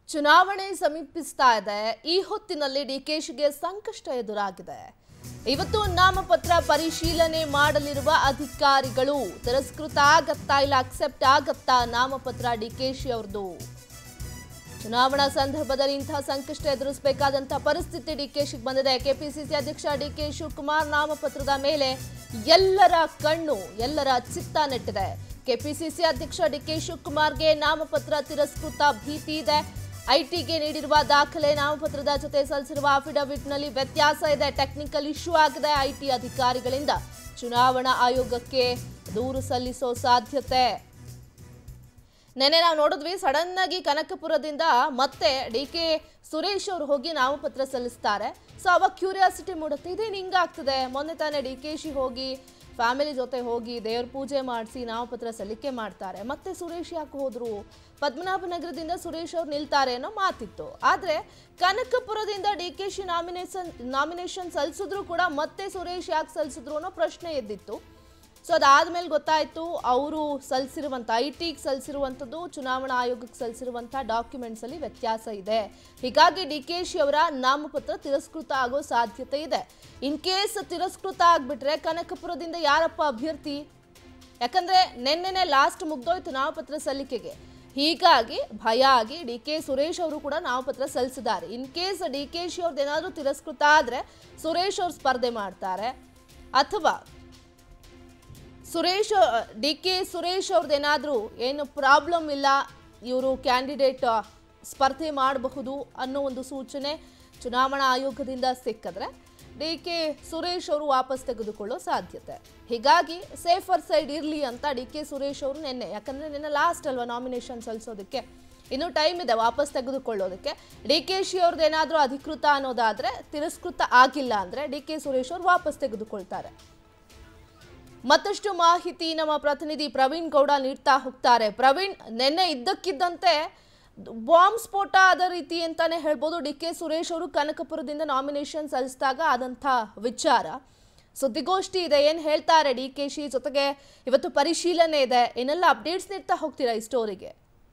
ಚುನಾವಣೆ ಸಮೀಪಿಸ್ತಾ ಇದೆ ಈ ಹೊತ್ತಿನಲ್ಲಿ ಡಿಕೆಶಿಗೆ ಸಂಕಷ್ಟ ಎದುರಾಗಿದೆ ಇವತ್ತು ನಾಮಪತ್ರ ಪರಿಶೀಲನೆ ಮಾಡಲಿರುವ ಅಧಿಕಾರಿಗಳು ತಿರಸ್ಕೃತ ಆಗತ್ತಾ ಇಲ್ಲ ಅಕ್ಸೆಪ್ಟ್ ಆಗತ್ತಾ ನಾಮಪತ್ರ ಡಿಕೆಶಿ ಅವ್ರದ್ದು ಚುನಾವಣಾ ಸಂದರ್ಭದಲ್ಲಿ ಇಂತಹ ಸಂಕಷ್ಟ ಎದುರಿಸಬೇಕಾದಂತಹ ಪರಿಸ್ಥಿತಿ ಡಿಕೆಶಿಗೆ ಬಂದಿದೆ ಕೆಪಿಸಿಸಿ ಅಧ್ಯಕ್ಷ ಡಿಕೆ ಶಿವಕುಮಾರ್ ನಾಮಪತ್ರದ ಮೇಲೆ ಎಲ್ಲರ ಕಣ್ಣು ಎಲ್ಲರ ಚಿತ್ತ ನೆಟ್ಟಿದೆ ಕೆಪಿಸಿಸಿ ಅಧ್ಯಕ್ಷ ಡಿಕೆ ಶಿವಕುಮಾರ್ಗೆ ನಾಮಪತ್ರ ತಿರಸ್ಕೃತ ಭೀತಿ ಇದೆ ಐಟಿಗೆ ನೀಡಿರುವ ದಾಖಲೆ ನಾಮಪತ್ರದ ಜೊತೆ ಸಲ್ಲಿಸಿರುವ ಅಫಿಡವಿಟ್ನಲ್ಲಿ ವ್ಯತ್ಯಾಸ ಇದೆ ಟೆಕ್ನಿಕಲ್ ಇಶ್ಯೂ ಆಗಿದೆ ಐಟಿ ಅಧಿಕಾರಿಗಳಿಂದ ಚುನಾವಣಾ ಆಯೋಗಕ್ಕೆ ದೂರು ಸಲ್ಲಿಸೋ ಸಾಧ್ಯತೆ ನೆನೆ ನಾವು ನೋಡಿದ್ವಿ ಸಡನ್ ಆಗಿ ಕನಕಪುರದಿಂದ ಮತ್ತೆ ಡಿ ಕೆ ಸುರೇಶ್ ಅವರು ಹೋಗಿ ನಾಮಪತ್ರ ಸಲ್ಲಿಸ್ತಾರೆ ಸೊ ಅವಾಗ ಕ್ಯೂರಿಯಾಸಿಟಿ ಮೂಡುತ್ತೆ ಇದೇನು ಹಿಂಗಾಗ್ತದೆ ಮೊನ್ನೆ ತಾನೇ ಡಿ ಕೆ ಶಿ ಹೋಗಿ ಫ್ಯಾಮಿಲಿ ಜೊತೆ ಹೋಗಿ ದೇವ್ರ ಪೂಜೆ ಮಾಡಿಸಿ ನಾಮಪತ್ರ ಸಲ್ಲಿಕೆ ಮಾಡ್ತಾರೆ ಮತ್ತೆ ಸುರೇಶ್ ಯಾಕೆ ಹೋದ್ರು ಪದ್ಮನಾಭನಗರದಿಂದ ಸುರೇಶ್ ಅವ್ರು ನಿಲ್ತಾರೆ ಅನ್ನೋ ಮಾತಿತ್ತು ಆದರೆ ಕನಕಪುರದಿಂದ D K Shi nomination nomination ಸಲ್ಲಿಸಿದ್ರು ಕೂಡ ಮತ್ತೆ ಸುರೇಶ್ ಯಾಕೆ ಸಲ್ಲಿಸಿದ್ರು ಅನ್ನೋ ಪ್ರಶ್ನೆ ಎದ್ದಿತ್ತು ಸೊ ಅದಾದ್ಮೇಲೆ ಗೊತ್ತಾಯ್ತು ಅವರು ಸಲ್ಲಿಸಿರುವಂಥ ಐ ಟಿಗೆ ಸಲ್ಲಿಸಿರುವಂಥದ್ದು ಚುನಾವಣಾ ಆಯೋಗಕ್ಕೆ ಸಲ್ಲಿಸಿರುವಂಥ ಡಾಕ್ಯುಮೆಂಟ್ಸ್ ಅಲ್ಲಿ ವ್ಯತ್ಯಾಸ ಇದೆ ಹೀಗಾಗಿ ಡಿ ಕೆ ಶಿ ಅವರ ನಾಮಪತ್ರ ತಿರಸ್ಕೃತ ಆಗೋ ಸಾಧ್ಯತೆ ಇದೆ ಇನ್ ಕೇಸ್ ತಿರಸ್ಕೃತ ಆಗ್ಬಿಟ್ರೆ ಕನಕಪುರದಿಂದ ಯಾರಪ್ಪ ಅಭ್ಯರ್ಥಿ ಯಾಕಂದ್ರೆ ನಿನ್ನೆನೆ ಲಾಸ್ಟ್ ಮುಗ್ದೋಯ್ತು ನಾಮಪತ್ರ ಸಲ್ಲಿಕೆಗೆ ಹೀಗಾಗಿ ಭಯ ಆಗಿ ಡಿ ಕೆ ಸುರೇಶ್ ಅವರು ಕೂಡ ನಾಮಪತ್ರ ಸಲ್ಲಿಸಿದ್ದಾರೆ in case D K Shi ಅವ್ರದ್ದು ಏನಾದರೂ ತಿರಸ್ಕೃತ ಆದರೆ ಸುರೇಶ್ ಅವ್ರು ಸ್ಪರ್ಧೆ ಮಾಡ್ತಾರೆ ಅಥವಾ ಸುರೇಶ್ ಡಿ ಕೆ ಸುರೇಶ್ ಅವ್ರದ್ದೇನಾದರೂ ಏನು ಪ್ರಾಬ್ಲಮ್ ಇಲ್ಲ ಇವರು ಕ್ಯಾಂಡಿಡೇಟ್ ಸ್ಪರ್ಧೆ ಮಾಡಬಹುದು ಅನ್ನೋ ಒಂದು ಸೂಚನೆ ಚುನಾವಣಾ ಆಯೋಗದಿಂದ ಸಿಕ್ಕಿದ್ರೆ ಡಿ ಕೆ ಸುರೇಶ್ ಅವರು ವಾಪಸ್ ತೆಗೆದುಕೊಳ್ಳೋ ಸಾಧ್ಯತೆ ಹೀಗಾಗಿ ಸೇಫರ್ ಸೈಡ್ ಇರಲಿ ಅಂತ ಡಿ ಕೆ ಸುರೇಶ್ ಅವರು ನಿನ್ನೆ ಯಾಕಂದರೆ ನಿನ್ನೆ ಲಾಸ್ಟ್ ಅಲ್ವಾ ನಾಮಿನೇಷನ್ ಸಲ್ಲಿಸೋದಕ್ಕೆ ಇನ್ನೂ ಟೈಮ್ ಇದೆ ವಾಪಸ್ ತೆಗೆದುಕೊಳ್ಳೋದಕ್ಕೆ ಡಿ ಕೆ ಶಿ ಅವ್ರದ್ದು ಏನಾದರೂ ಅಧಿಕೃತ ಅನ್ನೋದಾದರೆ ತಿರಸ್ಕೃತ ಆಗಿಲ್ಲ ಅಂದರೆ ಡಿ ಕೆ ಸುರೇಶ್ ಅವರು ವಾಪಸ್ ತೆಗೆದುಕೊಳ್ತಾರೆ ಮತ್ತಷ್ಟು ಮಾಹಿತಿ ನಮ್ಮ ಪ್ರತಿನಿಧಿ ಪ್ರವೀಣ್ ಗೌಡ ನೀಡ್ತಾ ಹೋಗ್ತಾರೆ ಪ್ರವೀಣ್ ನಿನ್ನೆ ಇದ್ದಕ್ಕಿದ್ದಂತೆ ಬಾಂಬ್ ಸ್ಫೋಟ ಆದ ರೀತಿ ಅಂತಾನೆ ಹೇಳ್ಬೋದು ಡಿ ಕೆ ಸುರೇಶ್ ಅವರು ಕನಕಪುರದಿಂದ ನಾಮಿನೇಷನ್ ಸಲ್ಲಿಸಿದಾಗ ಆದಂಥ ವಿಚಾರ ಸುದ್ದಿಗೋಷ್ಠಿ ಇದೆ ಏನು ಹೇಳ್ತಾರೆ ಡಿ ಕೆ ಶಿ ಜೊತೆಗೆ ಇವತ್ತು ಪರಿಶೀಲನೆ ಇದೆ ಏನೆಲ್ಲ ಅಪ್ಡೇಟ್ಸ್ ನೀಡ್ತಾ ಹೋಗ್ತೀರಾ ಈ ಸ್ಟೋರಿಗೆ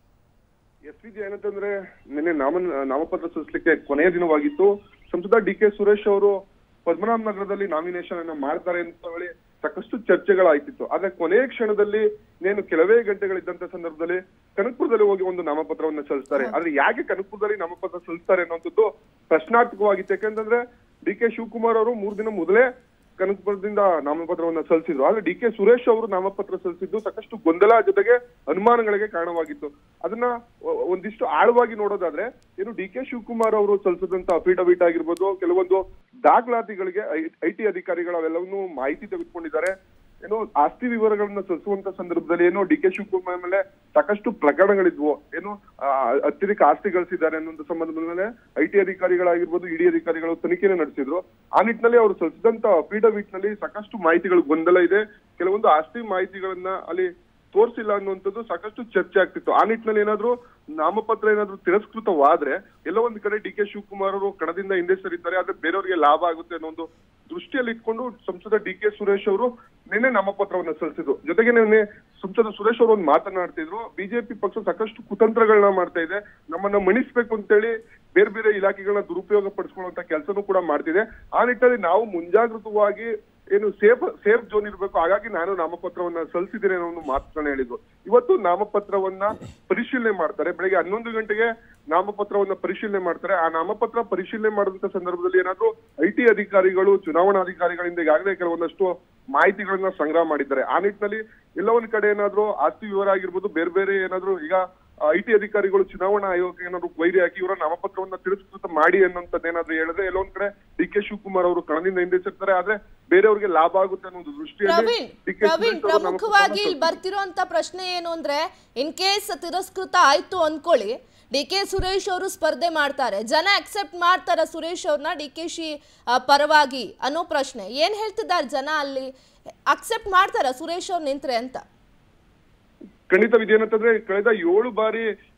ಎಸ್ ವಿಜಿ ಏನಂತಂದ್ರೆ ನಿನ್ನೆ ನಾಮ ನಾಮಪತ್ರ ಸಲ್ಲಿಸಲಿಕ್ಕೆ ಕೊನೆಯ ದಿನವಾಗಿತ್ತು ಸಂಸದ ಡಿ ಕೆ ಸುರೇಶ್ ಅವರು ಪದ್ಮನಾಭ ನಗರದಲ್ಲಿ ನಾಮಿನೇಷನ್ ಅನ್ನ ಮಾಡ್ತಾರೆ ಅಂತ ಹೇಳಿ ಸಾಕಷ್ಟು ಚರ್ಚೆಗಳಾಯ್ತಿತ್ತು ಆದ್ರೆ ಕೊನೆಯ ಕ್ಷಣದಲ್ಲಿ ನೇನು ಕೆಲವೇ ಗಂಟೆಗಳಿದ್ದಂತ ಸಂದರ್ಭದಲ್ಲಿ ಕನಕಪುರದಲ್ಲಿ ಹೋಗಿ ಒಂದು ನಾಮಪತ್ರವನ್ನ ಸಲ್ಲಿಸ್ತಾರೆ ಆದ್ರೆ ಯಾಕೆ ಕನಕಪುರದಲ್ಲಿ ನಾಮಪತ್ರ ಸಲ್ಲಿಸ್ತಾರೆ ಅನ್ನೋಂಥದ್ದು ಪ್ರಶ್ನಾರ್ಥಕವಾಗಿತ್ತು ಯಾಕಂತಂದ್ರೆ ಡಿ ಕೆ ಶಿವಕುಮಾರ್ ಅವರು ಮೂರ್ ದಿನ ಮೊದಲೇ ಕನಕಪುರದಿಂದ ನಾಮಪತ್ರವನ್ನ ಸಲ್ಲಿಸಿದ್ರು ಆದ್ರೆ ಡಿ ಕೆ ಸುರೇಶ್ ಅವರು ನಾಮಪತ್ರ ಸಲ್ಲಿಸಿದ್ದು ಸಾಕಷ್ಟು ಗೊಂದಲ ಜೊತೆಗೆ ಅನುಮಾನಗಳಿಗೆ ಕಾರಣವಾಗಿತ್ತು ಅದನ್ನ ಒ- ಒಂದಿಷ್ಟು ಆಳವಾಗಿ ನೋಡೋದಾದ್ರೆ ಏನು ಡಿ ಕೆ ಶಿವಕುಮಾರ್ ಅವರು ಸಲ್ಲಿಸಿದಂತ ಅಫಿಡವಿಟ್ ಆಗಿರ್ಬೋದು ಕೆಲವೊಂದು ದಾಖಲಾತಿಗಳಿಗೆ ಐ ಟಿ ಅಧಿಕಾರಿಗಳು ಅವೆಲ್ಲವನ್ನು ಮಾಹಿತಿ ತೆಗೆದುಕೊಂಡಿದ್ದಾರೆ ಏನು ಆಸ್ತಿ ವಿವರಗಳನ್ನ ಸಲ್ಲಿಸುವಂತ ಸಂದರ್ಭದಲ್ಲಿ ಏನು ಡಿ ಕೆ ಶಿವಕುಮಾರ್ ಮೇಲೆ ಸಾಕಷ್ಟು ಪ್ರಕರಣಗಳಿದ್ವು ಏನು ಆ, ಅತ್ಯಧಿಕ ಆಸ್ತಿ ಗಳಿಸಿದ್ದಾರೆ ಅನ್ನೋ ಸಂಬಂಧದ ಮೇಲೆ ಐ ಟಿ ಅಧಿಕಾರಿಗಳಾಗಿರ್ಬೋದು ಇಡಿ ಅಧಿಕಾರಿಗಳು ತನಿಖೆನ ನಡೆಸಿದ್ರು ಆ ನಿಟ್ಟಿನಲ್ಲಿ ಅವರು ಸಲ್ಲಿಸಿದಂತ ಅಫಿಡವಿಟ್ ನಲ್ಲಿ ಸಾಕಷ್ಟು ಮಾಹಿತಿಗಳು ಗೊಂದಲ ಇದೆ ಕೆಲವೊಂದು ಆಸ್ತಿ ಮಾಹಿತಿಗಳನ್ನ ಅಲ್ಲಿ ತೋರಿಸಿಲ್ಲ ಅನ್ನುವಂಥದ್ದು ಸಾಕಷ್ಟು ಚರ್ಚೆ ಆಗ್ತಿತ್ತು ಆ ನಿಟ್ಟಿನಲ್ಲಿ ಏನಾದ್ರು ನಾಮಪತ್ರ ಏನಾದ್ರು ತಿರಸ್ಕೃತವಾದ್ರೆ ಎಲ್ಲೋ ಒಂದ್ ಕಡೆ ಡಿ ಕೆ ಶಿವಕುಮಾರ್ ಅವರು ಕಣದಿಂದ ಹಿಂದೆ ಸರಿತಾರೆ ಆದ್ರೆ ಬೇರೆಯವರಿಗೆ ಲಾಭ ಆಗುತ್ತೆ ಅನ್ನೋ ಒಂದು ದೃಷ್ಟಿಯಲ್ಲಿ ಇಟ್ಕೊಂಡು ಸಂಸದ ಡಿ ಕೆ ಸುರೇಶ್ ಅವರು ನಿನ್ನೆ ನಾಮಪತ್ರವನ್ನ ಸಲ್ಲಿಸಿದ್ರು ಜೊತೆಗೆ ನಿನ್ನೆ ಸಂಸದ ಸುರೇಶ್ ಅವರು ಒಂದು ಮಾತನಾಡ್ತಿದ್ರು ಬಿಜೆಪಿ ಪಕ್ಷ ಸಾಕಷ್ಟು ಕುತಂತ್ರಗಳನ್ನ ಮಾಡ್ತಾ ಇದೆ ನಮ್ಮನ್ನ ಮಣಿಸ್ಬೇಕು ಅಂತೇಳಿ ಬೇರೆ ಬೇರೆ ಇಲಾಖೆಗಳನ್ನ ದುರುಪಯೋಗ ಪಡಿಸ್ಕೊಳ್ಳುವಂತ ಕೆಲಸನೂ ಕೂಡ ಮಾಡ್ತಿದೆ ಆ ನಿಟ್ಟಿನಲ್ಲಿ ನಾವು ಮುಂಜಾಗೃತವಾಗಿ ಏನು ಸೇಫ್ ಸೇಫ್ ಜೋನ್ ಇರಬೇಕು ಹಾಗಾಗಿ ನಾನು ನಾಮಪತ್ರವನ್ನ ಸಲ್ಲಿಸಿದ್ದೇನೆ ಅನ್ನೋ ಒಂದು ಮಾತುಗಳನ್ನ ಹೇಳಿದ್ರು ಇವತ್ತು ನಾಮಪತ್ರವನ್ನ ಪರಿಶೀಲನೆ ಮಾಡ್ತಾರೆ ಬೆಳಗ್ಗೆ ಹನ್ನೊಂದು ಗಂಟೆಗೆ ನಾಮಪತ್ರವನ್ನ ಪರಿಶೀಲನೆ ಮಾಡ್ತಾರೆ ಆ ನಾಮಪತ್ರ ಪರಿಶೀಲನೆ ಮಾಡಿದಂತ ಸಂದರ್ಭದಲ್ಲಿ ಏನಾದ್ರು ಐ ಟಿ ಅಧಿಕಾರಿಗಳು ಚುನಾವಣಾಧಿಕಾರಿಗಳಿಂದ ಈಗಾಗಲೇ ಕೆಲವೊಂದಷ್ಟು ಮಾಹಿತಿಗಳನ್ನ ಸಂಗ್ರಹ ಮಾಡಿದ್ದಾರೆ ಆ ನಿಟ್ಟಿನಲ್ಲಿ ಎಲ್ಲ ಒಂದ್ ಕಡೆ ಏನಾದ್ರು ಆಸ್ತಿ ವಿವರ ಆಗಿರ್ಬೋದು ಬೇರೆ ಬೇರೆ ಏನಾದ್ರು ಈಗ ಐ ಟಿ ಅಧಿಕಾರಿಗಳು ಚುನಾವಣಾ ಆಯೋಗಕ್ಕೆ ಏನಾದ್ರು ವೈರಿ ಹಾಕಿ ಇವರ ನಾಮಪತ್ರವನ್ನ ತಿರಸ್ಕೃತ ಮಾಡಿ ಅನ್ನೋಂಥದ್ದು ಏನಾದ್ರು ಹೇಳಿದ್ರೆ ಎಲ್ಲೊಂದ್ ಕಡೆ ಡಿ ಕೆ ಶಿವಕುಮಾರ್ ಅವರು ಕಣದಿಂದ ಹಿಂದೆ ಸರಿತಾರೆ ಆದ್ರೆ ಬೇರೆಯವ್ರಿಗೆ ಲಾಭ ಆಗುತ್ತೆ ಅನ್ನೋ ಒಂದು ದೃಷ್ಟಿಯಲ್ಲಿ ಪ್ರವೀಣ್ ಡಿ ಕೆ ಪ್ರವೀಣ್ ಸುರೇಶ್ ಅವರು ಪ್ರಮುಖವಾಗಿ ಇಲ್ಲಿ ನಾಮಪತ್ರವನ್ನ ಬರ್ತಿರೋಂಥ ಪ್ರಶ್ನೆ ಏನು ಅಂದ್ರೆ ಇನ್ ಕೇಸ್ ತಿರಸ್ಕೃತ ಆಯ್ತು ಅನ್ಕೊಳ್ಳಿ ಡಿ ಕೆ ಸುರೇಶ್ ಅವರು ಸ್ಪರ್ಧೆ ಮಾಡ್ತಾರೆ ಜನ ಅಕ್ಸೆಪ್ಟ್ ಮಾಡ್ತಾರ ಸುರೇಶ್ ಅವ್ರನ್ನ ಡಿ ಕೆ ಶಿ ಆ, ಪರವಾಗಿ ಅನ್ನೋ ಪ್ರಶ್ನೆ ಏನ್ ಹೇಳ್ತಿದ್ದಾರೆ ಜನ ಅಲ್ಲಿ ಅಕ್ಸೆಪ್ಟ್ ಮಾಡ್ತಾರ ಸುರೇಶ್ ಅವ್ರು ನಿಂತ್ರೆ ಅಂತ ಖಂಡಿತ ಇದೇನಂತಂದ್ರೆ ಕಳೆದ ಏಳು ಬಾರಿ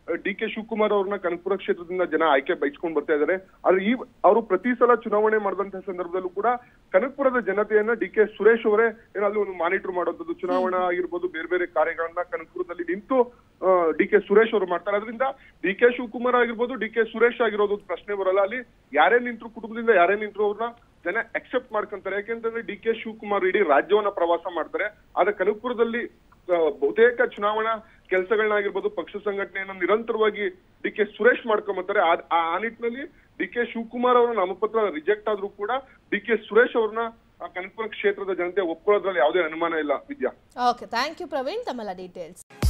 ಡಿ ಕೆ ಶಿವಕುಮಾರ್ ಅವ್ರನ್ನ ಕನಕಪುರ ಕ್ಷೇತ್ರದಿಂದ ಜನ ಆಯ್ಕೆ ಬಯಸ್ಕೊಂಡ್ ಬರ್ತಾ ಇದ್ದಾರೆ ಆದ್ರೆ ಈ ಅವರು ಪ್ರತಿ ಸಲ ಚುನಾವಣೆ ಮಾಡಿದಂತಹ ಸಂದರ್ಭದಲ್ಲೂ ಕೂಡ ಕನಕಪುರದ ಜನತೆಯನ್ನ ಡಿ ಕೆ ಸುರೇಶ್ ಅವರೇ ಏನಾದ್ರು ಒಂದು ಮಾನಿಟರ್ ಮಾಡುವಂತದ್ದು ಚುನಾವಣಾ ಆಗಿರ್ಬೋದು ಬೇರೆ ಬೇರೆ ಕಾರ್ಯಗಳನ್ನ ಕನಕಪುರದಲ್ಲಿ ನಿಂತು ಡಿ ಕೆ ಸುರೇಶ್ ಅವರು ಮಾಡ್ತಾರೆ ಅದರಿಂದ ಡಿ ಕೆ ಶಿವಕುಮಾರ್ ಆಗಿರ್ಬೋದು ಡಿ ಕೆ ಸುರೇಶ್ ಆಗಿರೋದು ಒಂದು ಪ್ರಶ್ನೆ ಬರಲ್ಲ ಅಲ್ಲಿ ಯಾರೇ ನಿಂತರು ಕುಟುಂಬದಿಂದ ಯಾರೇ ನಿಂತರು ಅವ್ರನ್ನ ಜನ ಅಕ್ಸೆಪ್ಟ್ ಮಾಡ್ಕೊಂತಾರೆ ಯಾಕೆಂತಂದ್ರೆ ಡಿ ಕೆ ಶಿವಕುಮಾರ್ ಇಡೀ ರಾಜ್ಯವನ್ನ ಪ್ರವಾಸ ಮಾಡ್ತಾರೆ ಆದ್ರೆ ಕನಕಪುರದಲ್ಲಿ ಆ, ಬಹುತೇಕ ಚುನಾವಣಾ ಕೆಲಸಗಳನ್ನಾಗಿರ್ಬೋದು ಪಕ್ಷ ಸಂಘಟನೆಯನ್ನ ನಿರಂತರವಾಗಿ ಡಿ ಕೆ ಸುರೇಶ್ ಮಾಡ್ಕೊಂಬತ್ತಾರೆ ಆ ಆ ನಿಟ್ಟಿನಲ್ಲಿ ಡಿ ಕೆ ಶಿವಕುಮಾರ್ ಅವರ ನಾಮಪತ್ರ ರಿಜೆಕ್ಟ್ ಆದ್ರೂ ಕೂಡ ಡಿ ಕೆ ಸುರೇಶ್ ಅವ್ರನ್ನ ಆ ಕನಕಪುರ ಕ್ಷೇತ್ರದ ಜನತೆ ಒಪ್ಕೊಳ್ಳೋದ್ರಲ್ಲಿ ಯಾವುದೇ ಅನುಮಾನ ಇಲ್ಲ Vidya okay thank you Praveen ತಮ್ಮೆಲ್ಲ ಡೀಟೇಲ್ಸ್